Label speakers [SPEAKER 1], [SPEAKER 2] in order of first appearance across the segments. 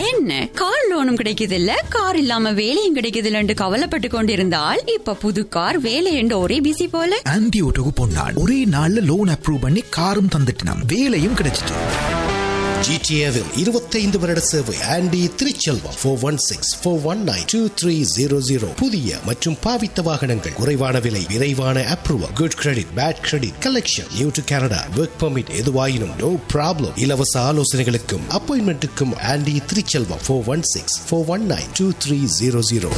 [SPEAKER 1] என்ன கார் லோனும் கிடைக்குது இல்ல கார் இல்லாம வேலையும் கிடைக்குது இல்லன்னு கவலைப்பட்டு கொண்டிருந்தால் இப்ப புது கார் வேலை என்று ஒரே பிசி போல
[SPEAKER 2] ஆன்டி ஓட்டோக்கு பொன்னாள் ஒரே நாள்ல லோன் அப்ரூவ் பண்ணி காரும் தந்துட்டினான் வேலையும் கிடைச்சிட்டு
[SPEAKER 3] ஜிடிஏவில் இருபத்தைந்து வருட சேவை Andy Thiruchelvam four one six four one nine two three zero zero புதிய மற்றும் பாவித்த வாகனங்கள் குறைவான விலை விரைவான approval good credit bad credit collection new to Canada work permit எதுவாயினும் நோ ப்ராப்ளம் இலவச ஆலோசனைகளுக்கும் அப்பாயின்மெண்ட்டுக்கும் Andy Thiruchelvam four one six four one nine two three zero zero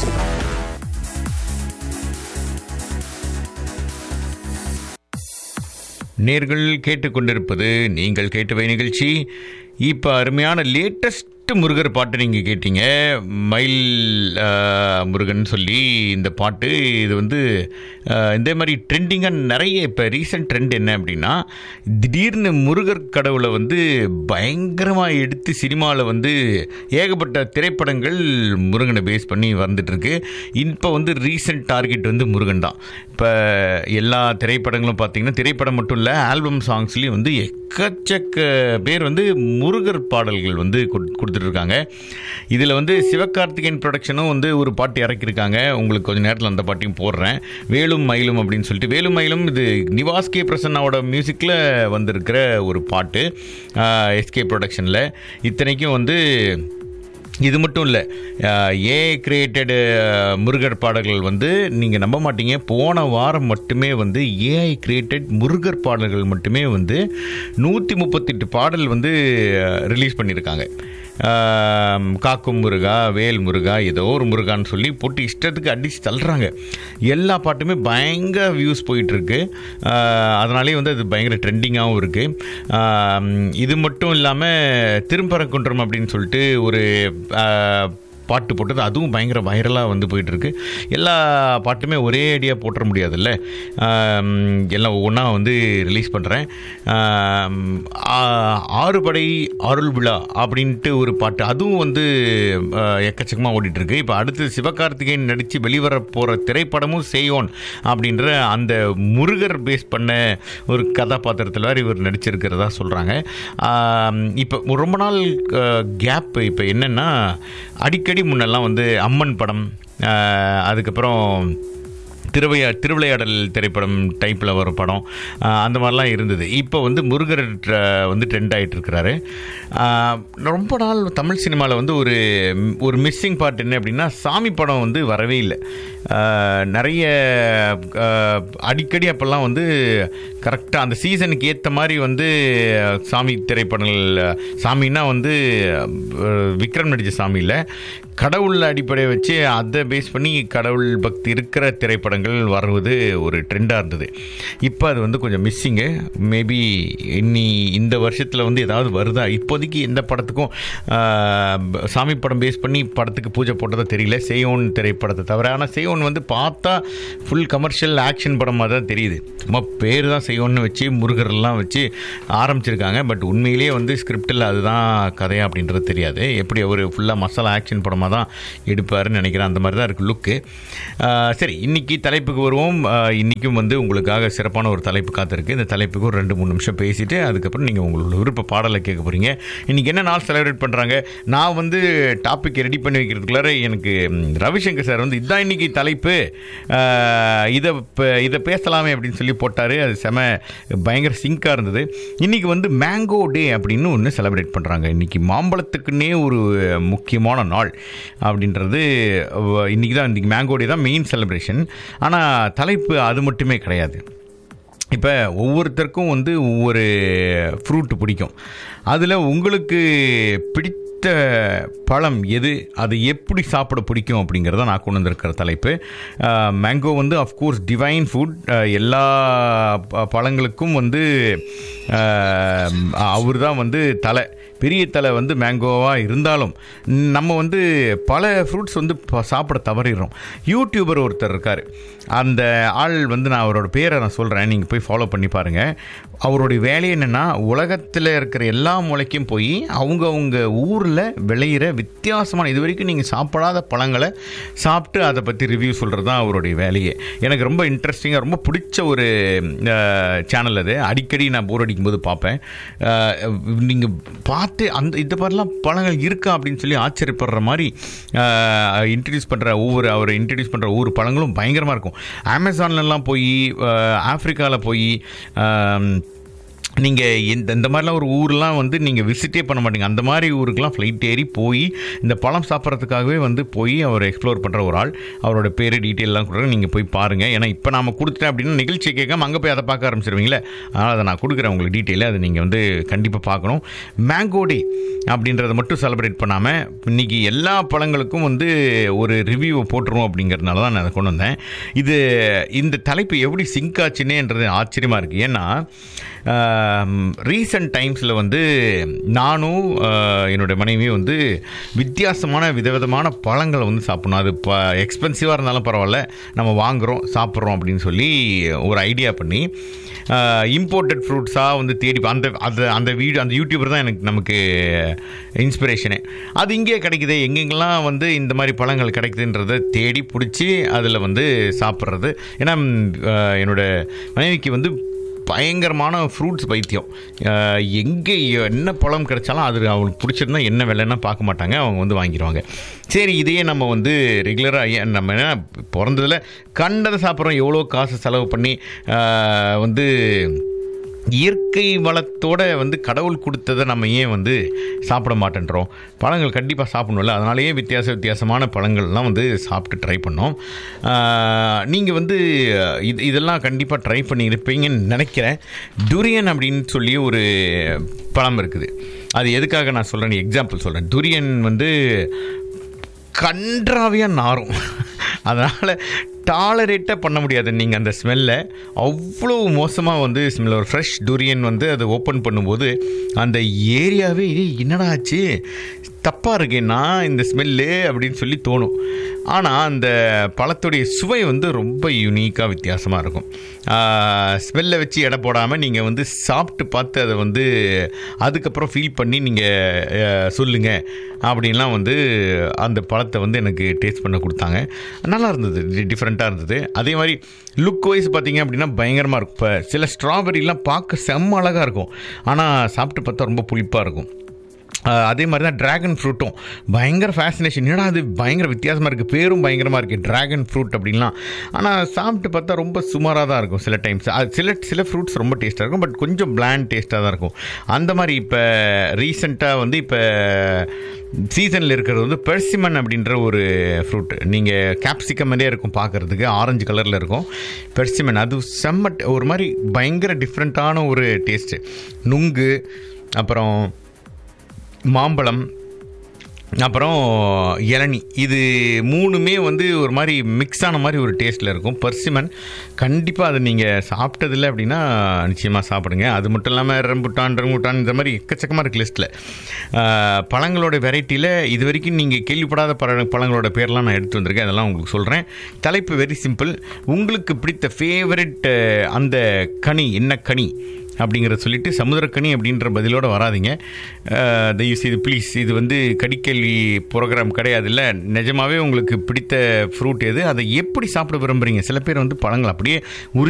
[SPEAKER 4] நேர்கள் கேட்டுக்கொண்டிருப்பது நீங்கள் கேட்டவை நிகழ்ச்சி இப்போ அருமையான லேட்டஸ்ட் முருகர் பாட்டு நீங்கள் கேட்டீங்க மயில் ஆ, முருகன் சொல்லி இந்த பாட்டு இது வந்து ஆ, இந்த மாதிரி ட்ரெண்டிங்காக நிறைய இப்போ ரீசெண்ட் ட்ரெண்ட் என்ன அப்படின்னா திடீர்னு முருகர் கடவுளை வந்து பயங்கரமாக எடுத்து சினிமாவில் வந்து ஏகப்பட்ட திரைப்படங்கள் முருகனை பேஸ் பண்ணி வந்துட்டு இருக்கு இப்போ வந்து ரீசெண்ட் டார்கெட் வந்து முருகன் தான் இப்போ எல்லா திரைப்படங்களும் பார்த்தீங்கன்னா திரைப்படம் மட்டும் இல்லை ஆல்பம் சாங்ஸ்லேயும் வந்து எக்கச்சக்க பேர் வந்து முருகர் பாடல்கள் வந்து கொடு- கொடுத்துட்ருக்காங்க இதில் வந்து சிவகார்த்திகேயன் ப்ரொடக்ஷனும் வந்து ஒரு பாட்டு இறக்கியிருக்காங்க உங்களுக்கு கொஞ்சம் நேரத்தில் அந்த பாட்டையும் போடுறேன் வேலும் மயிலும் அப்படின்னு சொல்லிட்டு வேலும் மயிலும் இது நிவாஸ் கே பிரசன்னாவோட மியூசிக்கில் வந்திருக்கிற ஒரு பாட்டு எஸ்கே ப்ரொடக்ஷனில் இத்தனைக்கும் வந்து இது மட்டும் இல்லை ஏ கிரியேட்டடு முருகர் பாடல்கள் வந்து நீங்கள் நம்ப மாட்டீங்க போன வாரம் மட்டுமே வந்து ஏஐ கிரியேட்டட் முருகர் பாடல்கள் மட்டுமே வந்து நூற்றி முப்பத்தெட்டு பாடல் வந்து ரிலீஸ் பண்ணியிருக்காங்க ஆம், காக்கும் முருகா வேல் முருகா ஏதோ ஒரு முருகான்னு சொல்லி போட்டு இஷ்டத்துக்கு அடித்து தள்ளுறாங்க எல்லா பாட்டுமே பயங்கர வியூஸ் போயிட்டுருக்கு அதனாலே வந்து அது பயங்கர ட்ரெண்டிங்காகவும் இருக்குது இது மட்டும் இல்லாமல் திருப்பரங்குன்றம் அப்படின்னு சொல்லிட்டு ஒரு ஆ, பாட்டு போட்டது அதுவும் பயங்கர வைரலாக வந்து போயிட்டுருக்கு எல்லா பாட்டுமே ஒரே ஐடியா போட்டுற முடியாதுல்ல ஆம், எல்லாம் ஒவ்வொன்றா வந்து ரிலீஸ் பண்ணுறேன் ஆறுபடை அருள் விழா அப்படின்ட்டு ஒரு பாட்டு அதுவும் வந்து ஆ, எக்கச்சக்கமாக ஓடிட்டுருக்கு இப்போ அடுத்து சிவகார்த்திகேயன் நடித்து வெளிவர போகிற திரைப்படமும் செய்யோன் அப்படின்ற அந்த முருகர் பேஸ் பண்ண ஒரு கதாபாத்திரத்தில் வேறு இவர் நடிச்சிருக்கிறதா சொல்கிறாங்க இப்போ ரொம்ப நாள் கேப் இப்போ என்னென்னா அடிக்கடி முன்னெல்லாம் வந்து அம்மன் படம் ஆஹ் அதுக்கப்புறம் திருவையா திருவிளையாடல் திரைப்படம் டைப்பில் வர படம் ஆஹ் அந்த மாதிரிலாம் இருந்தது இப்போ வந்து முருகர் ட்ர- வந்து ட்ரெண்ட் ஆகிட்டு இருக்கிறாரு ஆஹ் ரொம்ப நாள் தமிழ் சினிமாவில் வந்து ஒரு ஒரு மிஸ்ஸிங் பார்ட் என்ன அப்படின்னா சாமி படம் வந்து வரவே இல்லை ஆஹ் நிறைய ஆஹ் அடிக்கடி அப்போல்லாம் வந்து கரெக்டாக அந்த சீசனுக்கு ஏற்ற மாதிரி வந்து சாமி திரைப்படங்கள் சாமின்னா வந்து அஹ், விக்ரம் நடித்த சாமி இல்லை கடவுள் அடிப்படையை வச்சு அதை பேஸ் பண்ணி கடவுள் பக்தி இருக்கிற திரைப்படங்கள் வருவது ஒரு ட்ரெண்டாக இருந்தது இப்போ அது வந்து கொஞ்சம் மிஸ்ஸிங்கு மேபி இன்னி இந்த வருஷத்தில் வந்து ஏதாவது வருதா இப்போதைக்கு எந்த படத்துக்கும் ஆஹ், சாமி படம் பேஸ் பண்ணி படத்துக்கு பூஜை போட்டதா தெரியல சேயோன் திரைப்படத்தை தவிர ஆனால் சேயோன் வந்து பார்த்தா ஃபுல் கமர்ஷியல் ஆக்ஷன் படமாக தான் தெரியுது சும்மா பேர் தான் செய்யோன்னு வச்சு முருகர்லாம் வச்சு ஆரம்பிச்சிருக்காங்க பட் உண்மையிலேயே வந்து ஸ்கிரிப்டில் அதுதான் கதையா அப்படின்றது தெரியாது எப்படி அவர் ஃபுல்லாக மசாலா ஆக்ஷன் படமாக தான் எடுப்பாருன்னு நினைக்கிறேன் அந்த மாதிரி தான் இருக்குது லுக்கு சரி இன்னைக்கு தலைப்புக்கு வருவோம் ஆஹ் இன்னைக்கும் வந்து உங்களுக்காக சிறப்பான ஒரு தலைப்பு காத்திருக்கு இந்த தலைப்புக்கு ஒரு ரெண்டு மூணு நிமிஷம் பேசிட்டு அதுக்கப்புறம் நீங்கள் உங்களோட விருப்ப பாடலை கேட்க போகிறீங்க இன்னைக்கு என்ன நாள் செலிப்ரேட் பண்ணுறாங்க நான் வந்து டாபிக் ரெடி பண்ணி வைக்கிறதுக்குள்ளார எனக்கு ம், ரவிசங்கர் சார் வந்து இதான் இன்னைக்கு தலைப்பு ஆஹ் இதை ப- இதை பேசலாமே அப்படின்னு சொல்லி போட்டார் அது செம பயங்கர சிங்காக இருந்தது இன்னைக்கு வந்து மேங்கோ டே அப்படின்னு ஒன்று செலிப்ரேட் பண்ணுறாங்க இன்னைக்கு மாம்பழத்துக்குன்னே ஒரு முக்கியமான நாள் அப்படின்றது வ- இன்னைக்கு தான் இன்னைக்கு மேங்கோ டே தான் மெயின் செலிப்ரேஷன் ஆனால் தலைப்பு அது மட்டுமே கிடையாது இப்போ ஒவ்வொருத்தருக்கும் வந்து ஒவ்வொரு ஃப்ரூட் பிடிக்கும் அதில் உங்களுக்கு பிடித்த பழம் எது அது எப்படி சாப்பிட பிடிக்கும் அப்படிங்கிறத நான் கொண்டு வந்திருக்கிற தலைப்பு மேங்கோ வந்து அஃப்கோர்ஸ் டிவைன் ஃபுட் எல்லா ப- பழங்களுக்கும் வந்து அவர் தான் வந்து தலை பெரிய தலை வந்து மேங்கோவாக இருந்தாலும் நம்ம வந்து பல ஃப்ரூட்ஸ் வந்து ப- சாப்பிட தவறிடுறோம் யூடியூபர் ஒருத்தர் இருக்கார் அந்த ஆள் வந்து நான் அவரோட பேரை நான் சொல்கிறேன் நீங்கள் போய் ஃபாலோ பண்ணி பாருங்கள் அவருடைய வேலை என்னென்னா உலகத்தில் இருக்கிற எல்லா மூளைக்கும் போய் அவங்க அவங்க ஊரில் விளையிற வித்தியாசமான இது வரைக்கும் நீங்கள் சாப்பிடாத பழங்களை சாப்பிட்டு அதை பற்றி ரிவ்யூ சொல்கிறது தான் அவருடைய வேலையே எனக்கு ரொம்ப இன்ட்ரெஸ்டிங்காக ரொம்ப பிடிச்ச ஒரு சேனல் அது அடிக்கடி நான் போர் அடிக்கும்போது பார்ப்பேன் நீங்கள் பார்த்து அந்த இந்த மாதிரிலாம் பழங்கள் இருக்கா அப்படின்னு சொல்லி ஆச்சரியப்படுற மாதிரி இன்ட்ரடியூஸ் பண்ணுற ஒவ்வொரு அவர் இன்ட்ரடியூஸ் பண்ணுற ஒவ்வொரு பழங்களும் பயங்கரமாக இருக்கும் அமேசான்லலாம் போய் ஆஃப்ரிக்காவில் போய் நீங்கள் இந்த இந்த மாதிரிலாம் ஒரு ஊர்லாம் வந்து நீங்கள் விசிட்டே பண்ண மாட்டீங்க அந்த மாதிரி ஊருக்கெலாம் ஃப்ளைட் ஏறி போய் இந்த பழம் சாப்பிட்றதுக்காகவே வந்து போய் அவர் எக்ஸ்ப்ளோர் பண்ணுற ஒரு ஆள் அவரோட பேர் டீட்டெயிலெலாம் கொடுக்குறேன் நீங்கள் போய் பாருங்கள் ஏன்னா இப்போ நாம் கொடுத்துட்டேன் அப்படின்னா நிகழ்ச்சியை கேட்காம அங்கே போய் அதை பார்க்க ஆரம்பிச்சிருவீங்களே அதனால் அதை நான் கொடுக்குறேன் உங்களுக்கு டீட்டெயிலு அதை நீங்கள் வந்து கண்டிப்பாக பார்க்கணும் மேங்கோ டே அப்படின்றத மட்டும் செலிப்ரேட் பண்ணாமல் இன்றைக்கி எல்லா பழங்களுக்கும் வந்து ஒரு ரிவ்யூவை போட்டுருவோம் அப்படிங்கிறதுனால தான் நான் அதை கொண்டு வந்தேன் இது இந்த தலைப்பு எப்படி சிங்க் ஆச்சுன்னேன்றது ஆச்சரியமாக இருக்குது ஏன்னா ரீசன்ட் டைம்ஸில் வந்து நானும் என்னோடய மனைவியும் வந்து வித்தியாசமான விதவிதமான பழங்களை வந்து சாப்பிடணும் அது இப்போ எக்ஸ்பென்சிவாக இருந்தாலும் பரவாயில்ல நம்ம வாங்குகிறோம் சாப்பிட்றோம் அப்படின்னு சொல்லி ஒரு ஐடியா பண்ணி இம்போர்ட்டட் ஃப்ரூட்ஸாக வந்து தேடி அந்த அது அந்த வீடியோ அந்த யூடியூபர் தான் எனக்கு நமக்கு இன்ஸ்பிரேஷனே அது இங்கே கிடைக்குது எங்கெங்கெல்லாம் வந்து இந்த மாதிரி பழங்கள் கிடைக்குதுன்றதை தேடி பிடிச்சி அதில் வந்து சாப்பிட்றது ஏன்னா என்னோட மனைவிக்கு வந்து பயங்கரமான ஃப்ரூட்ஸ் பைத்தியம் எங்கே என்ன பழம் கிடைச்சாலும் அது அவங்களுக்கு பிடிச்சிருந்தா என்ன விலைன்னா பார்க்க மாட்டாங்க அவங்க வந்து வாங்கிடுவாங்க சரி இதையே நம்ம வந்து ரெகுலராக நம்ம என்ன பிறந்ததில் கண்டதை சாப்பிட்றோம் எவ்வளோ காசு செலவு பண்ணி வந்து இயற்கை வளத்தோட வந்து கடவுள் கொடுத்ததை நம்ம ஏன் வந்து சாப்பிட மாட்டேன்றோம் பழங்கள் கண்டிப்பாக சாப்பிடணும்ல அதனாலேயே வித்தியாச வித்தியாசமான பழங்கள்லாம் வந்து சாப்பிட்டு ட்ரை பண்ணோம் நீங்கள் வந்து இது இதெல்லாம் கண்டிப்பாக ட்ரை பண்ணியிருப்பீங்கன்னு நினைக்கிறேன் டுரியன் அப்படின்னு சொல்லி ஒரு பழம் இருக்குது அது எதுக்காக நான் சொல்கிறேன் எக்ஸாம்பிள் சொல்கிறேன் துரியன் வந்து கன்றாவியாக நாரும் அதனால் டாலரேட்டே பண்ண முடியாது நீங்கள் அந்த ஸ்மெல்லை அவ்வளோ மோசமாக வந்து ஸ்மெல் ஒரு ஃப்ரெஷ் டூரியன் வந்து அதை ஓப்பன் பண்ணும்போது அந்த ஏரியாவே என்னடா ஆச்சு தப்பாக இருக்கேன்னா இந்த ஸ்மெல்லு அப்படின்னு சொல்லி தோணும் ஆனால் அந்த பழத்துடைய சுவை வந்து ரொம்ப யூனிக்காக வித்தியாசமாக இருக்கும் ஸ்மெல்லை வச்சு எடை போடாமல் நீங்கள் வந்து சாப்பிட்டு பார்த்து அதை வந்து அதுக்கப்புறம் ஃபீல் பண்ணி நீங்கள் சொல்லுங்கள் அப்படின்லாம் வந்து அந்த பழத்தை வந்து எனக்கு டேஸ்ட் பண்ண கொடுத்தாங்க நல்லா இருந்தது டிஃப்ரெண்ட்டாக இருந்தது அதே மாதிரி லுக் வைஸ் பார்த்தீங்க அப்படின்னா பயங்கரமாக இருக்கும் இப்போ சில ஸ்ட்ராபெரிலாம் பார்க்க செம்ம அழகாக இருக்கும் ஆனால் சாப்பிட்டு பார்த்தா ரொம்ப புளிப்பாக இருக்கும் அதே மாதிரி தான் ட்ராகன் ஃப்ரூட்டும் பயங்கர ஃபேசினேஷன் என்னடா அது பயங்கர வித்தியாசமாக இருக்குது பேரும் பயங்கரமாக இருக்குது ட்ராகன் ஃப்ரூட் அப்படின்லாம் ஆனால் சாப்பிட்டு பார்த்தா ரொம்ப சுமாராக தான் இருக்கும் சில டைம்ஸ் அது சில சில ஃப்ரூட்ஸ் ரொம்ப டேஸ்ட்டாக இருக்கும் பட் கொஞ்சம் பிளாண்ட் டேஸ்ட்டாக தான் இருக்கும் அந்த மாதிரி இப்போ ரீசெண்டாக வந்து இப்போ சீசனில் இருக்கிறது வந்து பெர்சிமன் அப்படின்ற ஒரு ஃப்ரூட் நீங்கள் கேப்சிகம் மாதிரியே இருக்கும் பார்க்குறதுக்கு ஆரஞ்சு கலரில் இருக்கும் பெர்சிமன் அது செம்ம ஒரு மாதிரி பயங்கர டிஃப்ரெண்ட்டான ஒரு டேஸ்ட்டு நுங்கு அப்புறம் மாம்பழம் அப்புறம் இளநி இது மூணுமே வந்து ஒரு மாதிரி மிக்ஸ் ஆன மாதிரி ஒரு டேஸ்ட்டில் இருக்கும் பர்சிமன் கண்டிப்பாக அதை நீங்கள் சாப்பிட்டதில்ல அப்படின்னா நிச்சயமாக சாப்பிடுங்க அது மட்டும் இல்லாமல் ரம்புட்டான் ரம்புட்டான் இந்த மாதிரி எக்கச்சக்கமாக இருக்குது லிஸ்ட்டில் பழங்களோட வெரைட்டியில் இது வரைக்கும் நீங்கள் கேள்விப்படாத பழ பழங்களோட பேர்லாம் நான் எடுத்து வந்திருக்கேன் அதெல்லாம் உங்களுக்கு சொல்கிறேன் தலைப்பு வெரி சிம்பிள் உங்களுக்கு பிடித்த ஃபேவரட் அந்த கனி என்ன கனி அப்படிங்கிறத சொல்லிட்டு சமுதிரக்கனி அப்படின்ற பதிலோடு வராதிங்க தயவு செய்து ப்ளீஸ் இது வந்து கடிக்கல்வி ப்ரோக்ராம் கிடையாதுல்ல நிஜமாகவே உங்களுக்கு பிடித்த ஃப்ரூட் எது அதை எப்படி சாப்பிட விரும்புகிறீங்க சில பேர் வந்து பழங்கள் அப்படியே உரி